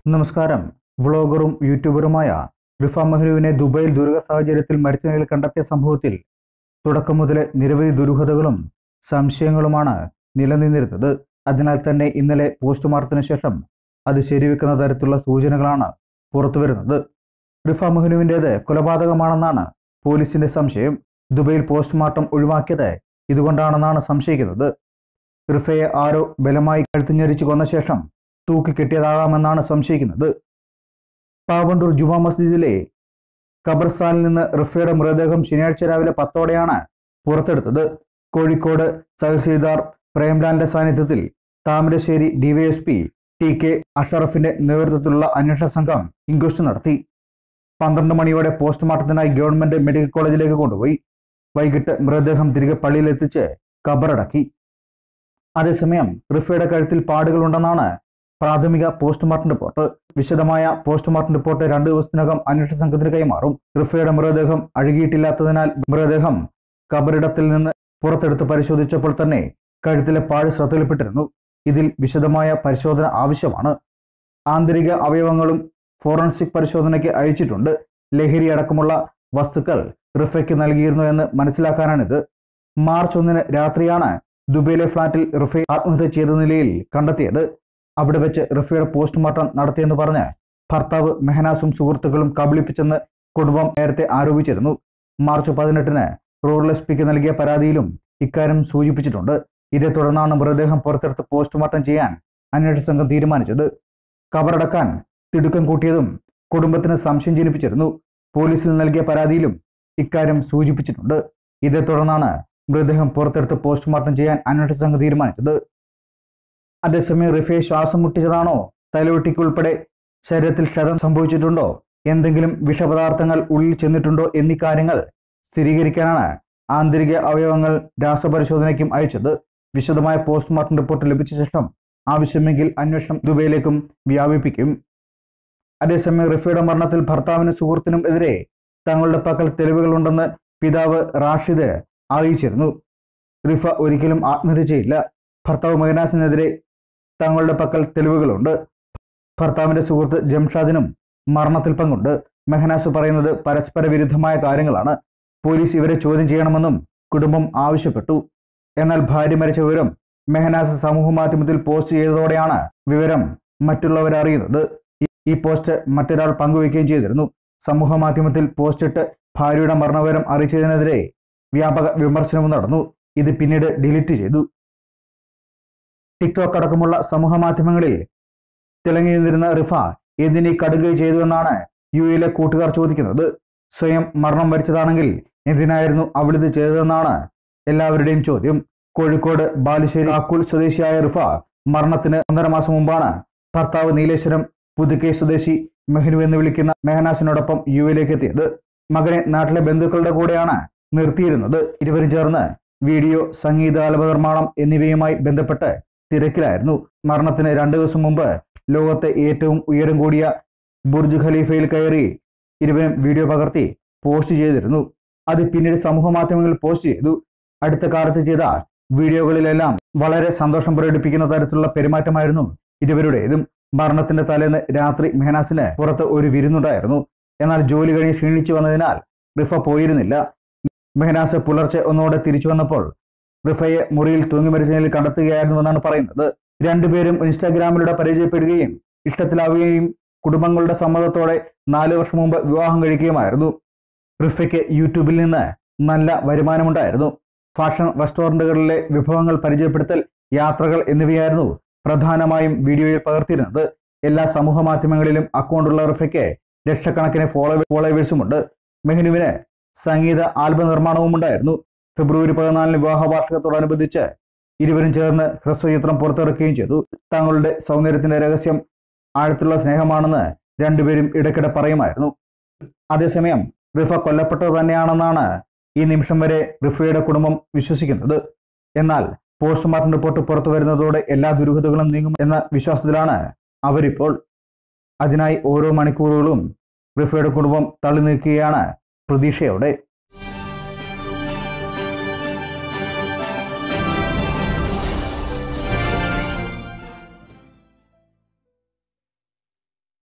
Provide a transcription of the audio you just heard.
നമസ്കാരം വ്ളോഗറും യൂട്യൂബറുമായ റിഫ മെഹ്ലുവിനെ ദുബൈയിൽ ദുരൂഹ സാഹചര്യത്തിൽ മരിച്ച നിലയിൽ കണ്ടെത്തിയ സംഭവത്തിൽ തുടക്കം മുതലേ നിരവധി ദുരൂഹതകളും സംശയങ്ങളുമാണ് നിലനിന്നിരുന്നത് അതിനാൽ തന്നെ ഇന്നലെ പോസ്റ്റ്മോർട്ടത്തിന് ശേഷം അത് ശരിവെക്കുന്ന തരത്തിലുള്ള സൂചനകളാണ് പുറത്തുവരുന്നത് റിഫ മെഹ്ലുവിൻ്റേത് കൊലപാതകമാണെന്നാണ് പോലീസിന്റെ സംശയം ദുബൈയിൽ പോസ്റ്റ്മോർട്ടം ഒഴിവാക്കിയത് ഇതുകൊണ്ടാണെന്നാണ് സംശയിക്കുന്നത് റിഫയെ ആരോ ബലമായി കഴുത്തുഞ്ഞെരിച്ച് കൊന്ന ശേഷം തൂക്കിക്കെട്ടിയതാകാമെന്നാണ് സംശയിക്കുന്നത് പാവണ്ടൂർ ജുമാ മസ്ജിദിലെ ഖബർസ്ഥാനിൽ നിന്ന് റിഫയുടെ മൃതദേഹം ശനിയാഴ്ച രാവിലെ പത്തോടെയാണ് പുറത്തെടുത്തത് കോഴിക്കോട് തഹസീൽദാർ പ്രേംലാലിന്റെ സാന്നിധ്യത്തിൽ താമരശ്ശേരി ഡിവൈഎസ്പി ടി കെ അഷറഫിന്റെ നേതൃത്വത്തിലുള്ള അന്വേഷണ സംഘം ഇൻക്വസ്റ്റ് നടത്തി പന്ത്രണ്ട് മണിയോടെ പോസ്റ്റ്മോർട്ടത്തിനായി ഗവൺമെന്റ് മെഡിക്കൽ കോളേജിലേക്ക് കൊണ്ടുപോയി വൈകിട്ട് മൃതദേഹം തിരികെ പള്ളിയിലെത്തിച്ച് ഖബറടക്കി അതേസമയം റിഫയുടെ കഴുത്തിൽ പാടുകളുണ്ടെന്നാണ് പ്രാഥമിക പോസ്റ്റ്മോർട്ടം റിപ്പോർട്ട് വിശദമായ പോസ്റ്റ്മോർട്ടം റിപ്പോർട്ട് രണ്ടു ദിവസത്തിനകം അന്വേഷണ സംഘത്തിന് കൈമാറും റിഫയുടെ മൃതദേഹം അഴുകിയിട്ടില്ലാത്തതിനാൽ മൃതദേഹം കബറിടത്തിൽ നിന്ന് പുറത്തെടുത്ത് പരിശോധിച്ചപ്പോൾ തന്നെ കഴുത്തിലെ പാട് ശ്രദ്ധയിൽപ്പെട്ടിരുന്നു ഇതിൽ വിശദമായ പരിശോധന ആവശ്യമാണ് ആന്തരിക അവയവങ്ങളും ഫോറൻസിക് പരിശോധനയ്ക്ക് അയച്ചിട്ടുണ്ട് ലഹരി അടക്കമുള്ള വസ്തുക്കൾ റിഫയ്ക്ക് നൽകിയിരുന്നു എന്ന് മനസ്സിലാക്കാനാണിത് മാർച്ച് ഒന്നിന് രാത്രിയാണ് ദുബൈയിലെ ഫ്ളാറ്റിൽ റിഫയെ ആത്മഹത്യ ചെയ്ത നിലയിൽ കണ്ടെത്തിയത് അവിടെ വെച്ച് റിഫയുടെ പോസ്റ്റ്മോർട്ടം നടത്തിയെന്ന് പറഞ്ഞ് ഭർത്താവ് മെഹനാസും സുഹൃത്തുക്കളും കബളിപ്പിച്ചെന്ന് കുടുംബം നേരത്തെ ആരോപിച്ചിരുന്നു മാർച്ച് പതിനെട്ടിന് റൂറൽ എസ് പിക്ക് നൽകിയ പരാതിയിലും ഇക്കാര്യം സൂചിപ്പിച്ചിട്ടുണ്ട് ഇതേ തുടർന്നാണ് മൃതദേഹം പുറത്തെടുത്ത് പോസ്റ്റ്മോർട്ടം ചെയ്യാൻ അന്വേഷണ സംഘം തീരുമാനിച്ചത് കബറടക്കാൻ തിടുക്കം കൂട്ടിയതും കുടുംബത്തിന് സംശയം ജനിപ്പിച്ചിരുന്നു പോലീസിൽ നൽകിയ പരാതിയിലും ഇക്കാര്യം സൂചിപ്പിച്ചിട്ടുണ്ട് ഇതേ തുടർന്നാണ് മൃതദേഹം പുറത്തെടുത്ത് പോസ്റ്റ്മോർട്ടം ചെയ്യാൻ അന്വേഷണ സംഘം തീരുമാനിച്ചത് അതേസമയം റിഫയെ ശ്വാസം മുട്ടിച്ചതാണോ തലവെട്ടിക്കുൾപ്പെടെ ശരീരത്തിൽ ക്ഷതം സംഭവിച്ചിട്ടുണ്ടോ എന്തെങ്കിലും വിഷപദാർത്ഥങ്ങൾ ഉള്ളിൽ ചെന്നിട്ടുണ്ടോ എന്നീ കാര്യങ്ങൾ സ്ഥിരീകരിക്കാനാണ് ആന്തരിക അവയവങ്ങൾ രാസപരിശോധനയ്ക്കും അയച്ചത് വിശദമായ പോസ്റ്റ്മോർട്ടം റിപ്പോർട്ട് ലഭിച്ച ശേഷം ആവശ്യമെങ്കിൽ അന്വേഷണം ദുബൈയിലേക്കും വ്യാപിപ്പിക്കും അതേസമയം റിഫയുടെ മരണത്തിൽ ഭർത്താവിനും സുഹൃത്തിനും എതിരെ തങ്ങളുടെ പക്കൽ തെളിവുകളുണ്ടെന്ന് പിതാവ് റാഷിദ് അറിയിച്ചിരുന്നു റിഫ ഒരിക്കലും ആത്മഹത്യ ചെയ്യില്ല ഭർത്താവ് മഹനാസിനെതിരെ തങ്ങളുടെ പക്കൽ തെളിവുകളുണ്ട് ഭർത്താവിന്റെ സുഹൃത്ത് ജംഷാദിനും മരണത്തിൽ പങ്കുണ്ട് മെഹനാസ് പറയുന്നത് പരസ്പര വിരുദ്ധമായ കാര്യങ്ങളാണ് പോലീസ് ഇവരെ ചോദ്യം ചെയ്യണമെന്നും കുടുംബം ആവശ്യപ്പെട്ടു എന്നാൽ ഭാര്യ മരിച്ച വിവരം മെഹനാസ് സമൂഹ മാധ്യമത്തിൽ പോസ്റ്റ് ചെയ്തതോടെയാണ് വിവരം മറ്റുള്ളവർ അറിയുന്നത് ഈ- ഈ പോസ്റ്റ് മറ്റൊരാൾ പങ്കുവയ്ക്കുകയും ചെയ്തിരുന്നു സമൂഹ മാധ്യമത്തിൽ പോസ്റ്റിട്ട് ഭാര്യയുടെ മരണവിവരം അറിയിച്ചതിനെതിരെ വ്യാപക വിമർശനവും നടന്നു ഇത് പിന്നീട് ഡിലീറ്റ് ചെയ്തു ടിക്ടോക്ക് അടക്കമുള്ള സമൂഹ മാധ്യമങ്ങളിൽ തിളങ്ങി നിന്നിരുന്ന റിഫ എന്തിനീ കടുകൈ ചെയ്തുവെന്നാണ് യു എയിലെ കൂട്ടുകാർ ചോദിക്കുന്നത് സ്വയം മരണം വരിച്ചതാണെങ്കിൽ എന്തിനായിരുന്നു അവളിത് ചെയ്തതെന്നാണ് എല്ലാവരുടെയും ചോദ്യം കോഴിക്കോട് ബാലുശ്ശേരി ആക്കൂൽ സ്വദേശിയായ റിഫ മരണത്തിന് ഒന്നര മാസം മുമ്പാണ് ഭർത്താവ് നീലേശ്വരം പുതുക്കൈ സ്വദേശി മെഹ്നു എന്ന് വിളിക്കുന്ന മെഹനാസിനോടൊപ്പം യു എയിലേക്ക് എത്തിയത് മകനെ നാട്ടിലെ ബന്ധുക്കളുടെ കൂടെയാണ് നിർത്തിയിരുന്നത് ഇരുവരും ചേർന്ന് വീഡിയോ സംഗീതാലപ നിർമ്മാണം എന്നിവയുമായി ബന്ധപ്പെട്ട് തിരക്കിലായിരുന്നു മരണത്തിന് രണ്ടു ദിവസം മുമ്പ് ലോകത്തെ ഏറ്റവും ഉയരം കൂടിയ ബുർജ് ഖലീഫയിൽ കയറി ഇരുവരും വീഡിയോ പകർത്തി പോസ്റ്റ് ചെയ്തിരുന്നു അത് പിന്നീട് സമൂഹ മാധ്യമങ്ങളിൽ പോസ്റ്റ് ചെയ്തു അടുത്ത കാലത്ത് ചെയ്ത വീഡിയോകളിലെല്ലാം വളരെ സന്തോഷം പ്രകടിപ്പിക്കുന്ന തരത്തിലുള്ള പെരുമാറ്റമായിരുന്നു ഇരുവരുടേതും മരണത്തിന്റെ തലേന്ന് രാത്രി മെഹനാസിന് പുറത്ത് ഒരു വിരുന്നുണ്ടായിരുന്നു എന്നാൽ ജോലി കഴിഞ്ഞ് ക്ഷീണിച്ചു വന്നതിനാൽ റിഫ പോയിരുന്നില്ല മെഹനാസ് പുലർച്ചെ ഒന്നോടെ തിരിച്ചു വന്നപ്പോൾ റിഫയെ മുറിയിൽ തൂങ്ങി മരിച്ച നിലയിൽ കണ്ടെത്തുകയായിരുന്നുവെന്നാണ് പറയുന്നത് രണ്ടുപേരും ഇൻസ്റ്റാഗ്രാമിലൂടെ പരിചയപ്പെടുകയും ഇഷ്ടത്തിലാവുകയും കുടുംബങ്ങളുടെ സമ്മതത്തോടെ നാല് വർഷം മുമ്പ് വിവാഹം കഴിക്കുകയുമായിരുന്നു റിഫയ്ക്ക് യൂട്യൂബിൽ നിന്ന് നല്ല വരുമാനമുണ്ടായിരുന്നു ഫാഷൻ റെസ്റ്റോറൻറ്റുകളിലെ വിഭവങ്ങൾ പരിചയപ്പെടുത്തൽ യാത്രകൾ എന്നിവയായിരുന്നു പ്രധാനമായും വീഡിയോയിൽ പകർത്തിയിരുന്നത് എല്ലാ സമൂഹ മാധ്യമങ്ങളിലും അക്കൗണ്ടുള്ള റിഫയ്ക്ക് ലക്ഷക്കണക്കിന് ഫോളോ ഫോളോവേഴ്സുമുണ്ട് മെഹ്നുവിന് സംഗീത ആൽബം നിർമ്മാണവും ഉണ്ടായിരുന്നു ഫെബ്രുവരി പതിനാലിന് വിവാഹ വാർഷികത്തോടനുബന്ധിച്ച് ഇരുവരും ചേർന്ന് ഹ്രസ്വചിത്രം പുറത്തിറക്കുകയും ചെയ്തു തങ്ങളുടെ സൗന്ദര്യത്തിന്റെ രഹസ്യം ആഴത്തിലുള്ള സ്നേഹമാണെന്ന് രണ്ടുപേരും ഇടയ്ക്കിടെ പറയുമായിരുന്നു അതേസമയം റിഫ കൊല്ലപ്പെട്ടത് തന്നെയാണെന്നാണ് ഈ നിമിഷം വരെ റിഫയുടെ കുടുംബം വിശ്വസിക്കുന്നത് എന്നാൽ പോസ്റ്റ്മോർട്ടം റിപ്പോർട്ട് പുറത്തു വരുന്നതോടെ എല്ലാ ദുരൂഹതകളും നീങ്ങും എന്ന വിശ്വാസത്തിലാണ് അവരിപ്പോൾ അതിനായി ഓരോ മണിക്കൂറുകളും റിഫയുടെ കുടുംബം തള്ളി നീക്കുകയാണ് പ്രതീക്ഷയോടെ